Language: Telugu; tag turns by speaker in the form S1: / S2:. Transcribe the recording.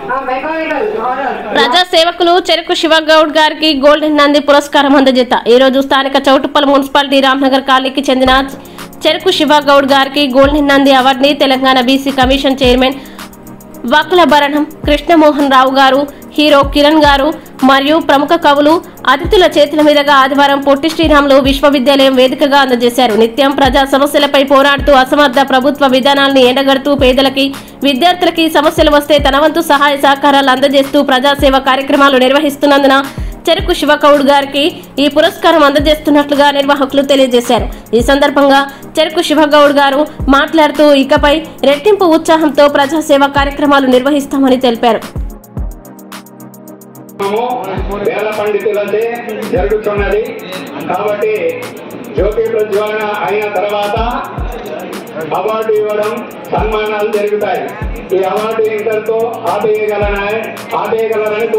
S1: ప్రజా సేవకులు చెరుకు శివగౌడ్ గారికి గోల్డెన్ నంది పురస్కారం అందజేత ఈ రోజు స్థానిక చౌటుప్పల్ మున్సిపాలిటీ రామ్నగర్ కాలనీకి చెందిన చెరుకు శివగౌడ్ గారికి గోల్డెన్ నంది అవార్డుని Telangana BC commission chairman Vakula Bharanam Krishnamohan Rao garu hero Kiran గారు మరియు ప్రముఖ కవులు అతిథుల చేతుల మీదుగా ఆదివారం పొట్టి శ్రీరాములు విశ్వవిద్యాలయం వేదికగా అందజేశారు నిత్యం ప్రజా సమస్యలపై పోరాడుతూ అసమర్థ ప్రభుత్వ విధానాలను ఎండగడుతూ పేదలకి విద్యార్థులకి సమస్యలు వస్తే తన వంతు సహాయ సహకారాలు అందజేస్తూ ప్రజాసేవ కార్యక్రమాలు నిర్వహిస్తున్నందున చెరుకు శివకౌడ్ గారికి ఈ పురస్కారం అందజేస్తున్నట్లుగా నిర్వాహకులు తెలియజేశారు ఈ సందర్భంగా చెరుకు శివగౌడ్ గారు మాట్లాడుతూ ఇకపై రెట్టింపు ఉత్సాహంతో ప్రజాసేవ కార్యక్రమాలు నిర్వహిస్తామని తెలిపారు
S2: వేద పండితులచే జరుగుతున్నది కాబట్టి జ్యోతి ప్రజ్వలన అయిన తర్వాత అవార్డు ఇవ్వడం సన్మానాలు జరుగుతాయి ఈ అవార్డు ఇంతటితో ఆపేయగలనని ఆపేయగలరని